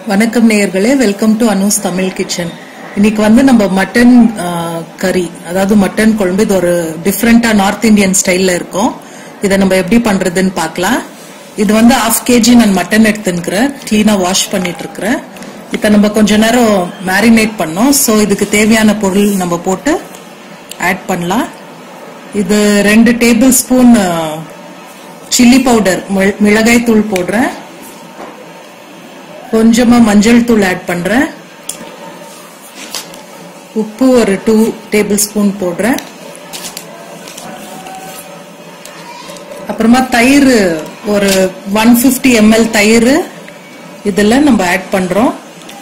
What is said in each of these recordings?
வணக்கம் நேயர்களே welcome to Anu's Tamil kitchen இன்னைக்கு வந்து நம்ம மட்டன் கறி அதாவது மட்டன் குழம்பு இது ஒரு டிஃப்ரெண்டா நார்த் இந்தியன் ஸ்டைல்ல இருக்கும் இதை நம்ம எப்படி பண்றதுன்னு பார்க்கலாம் இது வந்து ஹாஃப் கேஜி நான் மட்டன் எடுத்துக்கிறேன் கிளீனா வாஷ் பண்ணிட்டு இருக்கிறேன் இதை நம்ம கொஞ்ச நேரம் மேரினேட் பண்ணோம் ஸோ இதுக்கு தேவையான பொருள் நம்ம போட்டு ஆட் பண்ணலாம் இது ரெண்டு டேபிள் ஸ்பூன் சில்லி பவுடர் மிளகாய் தூள் போடுறேன் கொஞ்சமா மஞ்சள் தூள் ஆட் பண்றேன் உப்பு ஒரு டூ டேபிள் ஸ்பூன் போடுறேன் அப்புறமா தயிர் ஒரு ஒன் பிப்டி எம்எல் தயிர் இதுல நம்ம ஆட் பண்றோம்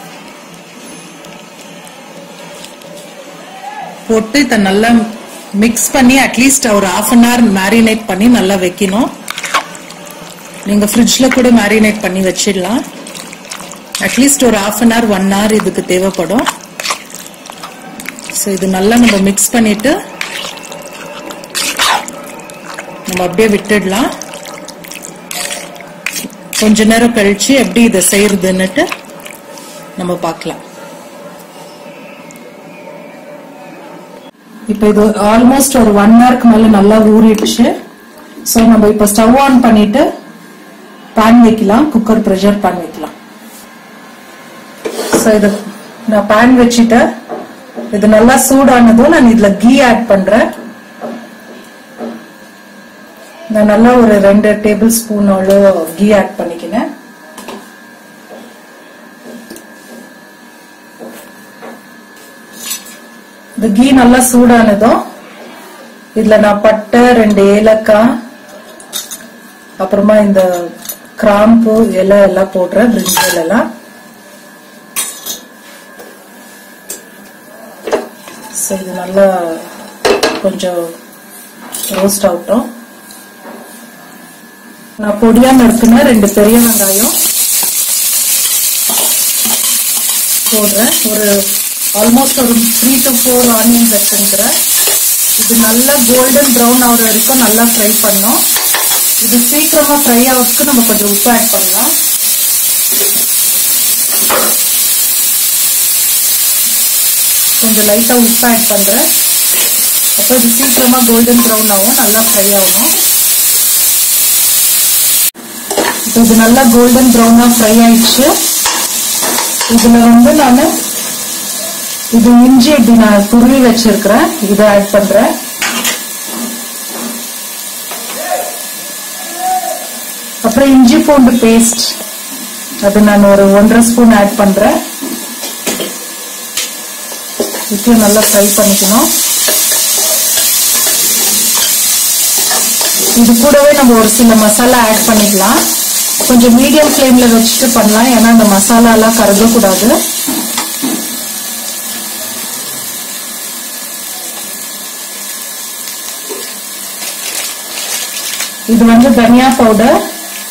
போட்டு இதை நல்லா மிக்ஸ் பண்ணி அட்லீஸ்ட் ஒரு ஹாஃப் அன் ஹவர் மேரினேட் பண்ணி நல்லா வைக்கணும் நீங்க ஃப்ரிட்ஜ்ல கூட மேரினேட் பண்ணி வச்சிடலாம் அட்லீஸ்ட் ஒரு half an hour one hour இதுக்கு தேவைப்படும் ஸோ இது நல்லா நம்ம மிக்ஸ் பண்ணிட்டு நம்ம அப்படியே விட்டுடலாம் கொஞ்ச நேரம் கழிச்சு எப்படி இதை செய்யறதுன்னுட்டு நம்ம பார்க்கலாம் இப்போ இது ஆல்மோஸ்ட் ஒரு ஒன் ஹவருக்கு மேல நல்லா ஊறிடுச்சு ஸோ நம்ம இப்போ ஸ்டவ் ஆன் பண்ணிட்டு பேன் வைக்கலாம் குக்கர் ப்ரெஷர் பேன் வைக்கலாம் ஸோ இது நான் பேன் வச்சுட்டேன் இது நல்லா சூடானதும் நான் இதுல கீ ஆட் பண்றேன் நான் நல்லா ஒரு ரெண்டு டேபிள் ஸ்பூன் அவ்வளோ கீ ஆட் பண்ணிக்கினேன் இந்த கீ நல்லா சூடானதும் இதுல நான் பட்டை ரெண்டு ஏலக்காய் அப்புறமா இந்த கிராம்பு இலை எல்லாம் போடுறேன் பிரிஞ்சல் எல்லாம் ஸோ இது நல்லா கொஞ்சம் ரோஸ்ட் ஆகட்டும் நான் பொடியா நறுக்குன ரெண்டு பெரிய வெங்காயம் போடுறேன் ஒரு ஆல்மோஸ்ட் ஒரு த்ரீ டு ஃபோர் ஆனியன்ஸ் வச்சுருக்கிறேன் இது நல்லா கோல்டன் ப்ரௌன் ஆகிற வரைக்கும் நல்லா ஃப்ரை பண்ணோம் இது சீக்கிரமா ஃப்ரை ஆகிறதுக்கு நம்ம கொஞ்சம் உப்பு ஆட் பண்ணலாம் கொஞ்சம் லைட்டா உப்பு ஆட் பண்றேன் அப்போ இது சீக்கிரமா கோல்டன் ப்ரௌன் ஆகும் நல்லா ஃப்ரை ஆகணும் இப்போ இது நல்லா கோல்டன் ப்ரௌனா ஃப்ரை ஆயிடுச்சு இதுல வந்து நான் இது இஞ்சி இப்படி நான் துருவி வச்சிருக்கிறேன் இதை ஆட் பண்றேன் அப்புறம் இஞ்சி பூண்டு பேஸ்ட் அது நான் ஒரு ஒன்றரை ஸ்பூன் ஆட் பண்றேன் இதையும் நல்லா ஃப்ரை பண்ணிக்கணும் இது கூடவே நம்ம ஒரு சில மசாலா ஆட் பண்ணிக்கலாம் கொஞ்சம் மீடியம் ஃப்ளேம்ல வச்சுட்டு பண்ணலாம் ஏன்னா அந்த மசாலா எல்லாம் கருகக்கூடாது இது வந்து தனியா பவுடர்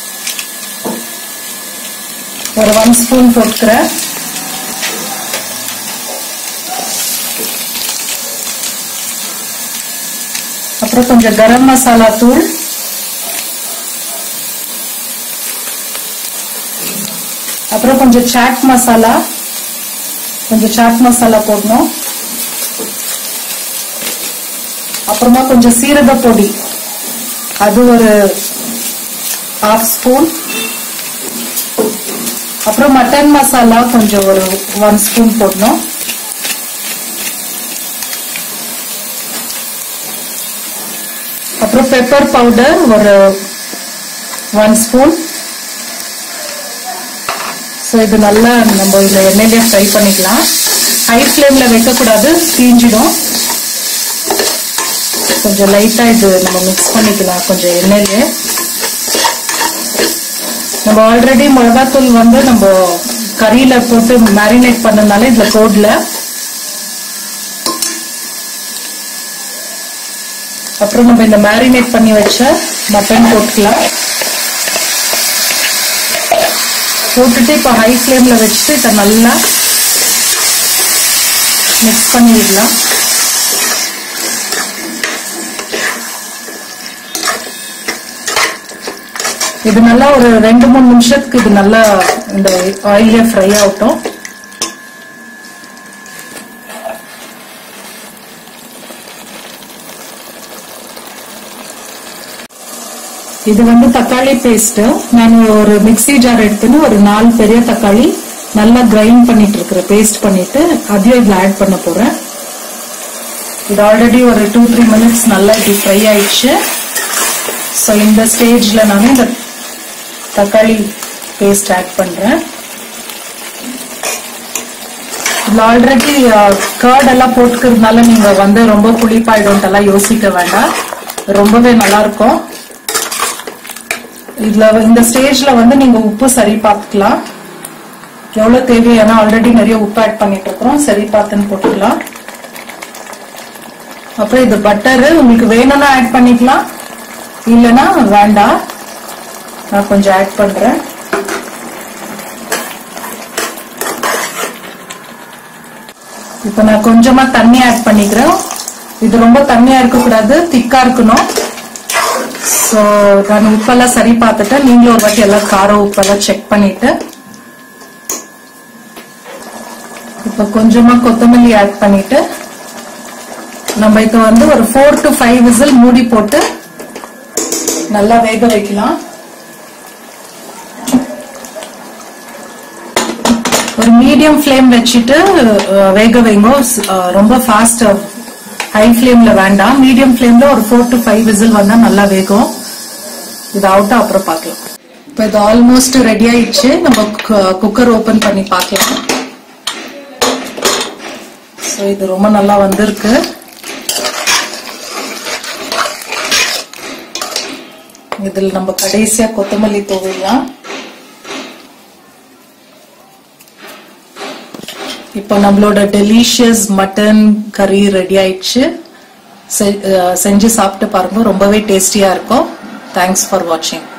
ஒரு ஒன் ஸ்பூன் போட்டுக்கிறேன் அப்புறம் கொஞ்சம் கரம் மசாலா தூள் அப்புறம் கொஞ்சம் சாட் மசாலா கொஞ்சம் சாட் மசாலா போடணும் அப்புறமா கொஞ்சம் சீரக பொடி அது ஒரு ஹாஃப் ஸ்பூன் அப்புறம் மட்டன் மசாலா கொஞ்சம் ஒரு ஒன் ஸ்பூன் போடணும் அப்புறம் பெப்பர் பவுடர் ஒரு ஒன் ஸ்பூன் ஸோ இது நல்லா நம்ம இதில் எண்ணெயிலே ஃப்ரை பண்ணிக்கலாம் ஹை ஃப்ளேமில் வைக்கக்கூடாது தீஞ்சிடும் கொஞ்சம் லைட்டாக இது நம்ம மிக்ஸ் பண்ணிக்கலாம் கொஞ்சம் எண்ணெயிலே நம்ம ஆல்ரெடி மிளகாத்தூள் வந்து நம்ம கறியில் போட்டு மேரினேட் பண்ணனால இதில் போடல அப்புறம் நம்ம இந்த மேரினேட் பண்ணி வச்ச மட்டன் போட்டுக்கலாம் போட்டுட்டு இப்போ ஹை ஃப்ளேமில் வச்சுட்டு இதை நல்லா மிக்ஸ் பண்ணி விடலாம் இது நல்லா ஒரு ரெண்டு மூணு நிமிஷத்துக்கு இது நல்லா இந்த ஆயிலே ஃப்ரை ஆகட்டும் இது வந்து தக்காளி பேஸ்ட் நான் ஒரு மிக்ஸி ஜார் எடுத்துன்னு ஒரு நாலு பெரிய தக்காளி நல்லா கிரைண்ட் பண்ணிட்டு இருக்கிறேன் பேஸ்ட் பண்ணிட்டு அதையும் இதுல ஆட் பண்ண போறேன் இது ஆல்ரெடி ஒரு டூ த்ரீ மினிட்ஸ் நல்லா இப்படி ஃப்ரை ஆயிடுச்சு ஸோ இந்த ஸ்டேஜ்ல நான் இந்த தக்காளி பேஸ்ட் ஆட் பண்றேன் இதுல ஆல்ரெடி கர்ட் எல்லாம் போட்டுக்கிறதுனால நீங்க வந்து ரொம்ப புளிப்பாயிடும் எல்லாம் யோசிக்க வேண்டாம் ரொம்பவே நல்லா இருக்கும் இதுல இந்த ஸ்டேஜ்ல வந்து நீங்க உப்பு சரி பார்த்துக்கலாம் எவ்வளவு தேவை ஏன்னா ஆல்ரெடி நிறைய உப்பு ஆட் பண்ணிட்டு இருக்கிறோம் சரி பார்த்துன்னு போட்டுக்கலாம் அப்புறம் இது பட்டர் உங்களுக்கு வேணும்னா ஆட் பண்ணிக்கலாம் இல்லைன்னா வேண்டாம் நான் கொஞ்சம் ஆட் பண்றேன் இப்ப நான் கொஞ்சமா தண்ணி ஆட் பண்ணிக்கிறேன் இது ரொம்ப தண்ணியா இருக்கக்கூடாது திக்கா இருக்கணும் ஸோ நான் உப்பெல்லாம் சரி பார்த்துட்டேன் நீங்களும் ஒரு வாட்டி எல்லாம் காரம் உப்பெல்லாம் செக் பண்ணிட்டு இப்போ கொஞ்சமா கொத்தமல்லி ஆட் பண்ணிட்டு நம்ம இதை வந்து ஒரு ஃபோர் டு ஃபைவ் விசில் மூடி போட்டு நல்லா வேக வைக்கலாம் ஒரு மீடியம் ஃப்ளேம் வச்சுட்டு அஹ், வேக வைங்க அஹ், ரொம்ப ஃபாஸ்ட் ஹை ஃப்ளேம்ல வேண்டாம் மீடியம் ஃப்ளேம்ல ஒரு ஃபோர் டு ஃபைவ் விசில் வந்தா நல்லா வேகும் இது அவுட்டா அப்புறம் பார்க்கலாம் இப்போ இது ஆல்மோஸ்ட் ரெடி ஆயிடுச்சு நம்ம குக்கர் ஓபன் பண்ணி பார்க்கலாம் ஸோ இது ரொம்ப நல்லா வந்திருக்கு இதில் நம்ம கடைசியா கொத்தமல்லி தூவிடலாம் இப்போ நம்மளோட டெலிஷியஸ் மட்டன் கறி ரெடி ஆயிடுச்சு செ- அஹ் செஞ்சு சாப்பிட்டு பாருங்க ரொம்பவே டேஸ்டியா இருக்கும் தேங்க்ஸ் ஃபார் வாட்சிங்